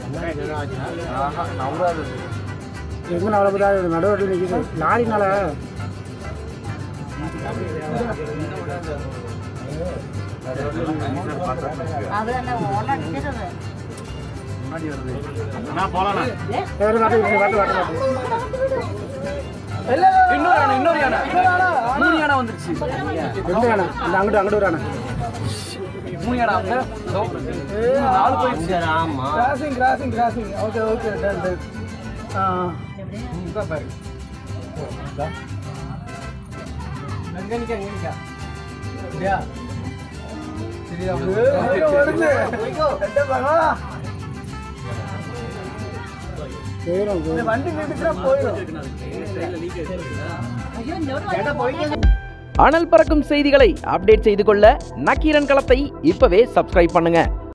ஆஹா நவராது எங்கே நவலை பார்த்தா நடுவில் நிற்கிது லாரினால முன்னாடி வருது நான் போலாம் வேறு வாட்டு வாட்டு வாட்டு வாட்டு இன்னொரு யானை இன்னொரு யானை மூணு யானை வந்துருச்சு எந்த யானை இந்த அங்கிட்டு அங்கிட்டு ஒரு யானை மூணு யானை அங்க இதோ, மூணு, நாலு போயிடுச்சு crossing crossing crossing okay okay done done ஆ போயிடும் வண்டி நின்றுச்சுன்னா போயிடும் அனல் பறக்கும் செய்திகளை அப்டேட் செய்து கொள்ள நக்கீரன் களத்தை இப்பவே சப்ஸ்கிரைப் பண்ணுங்க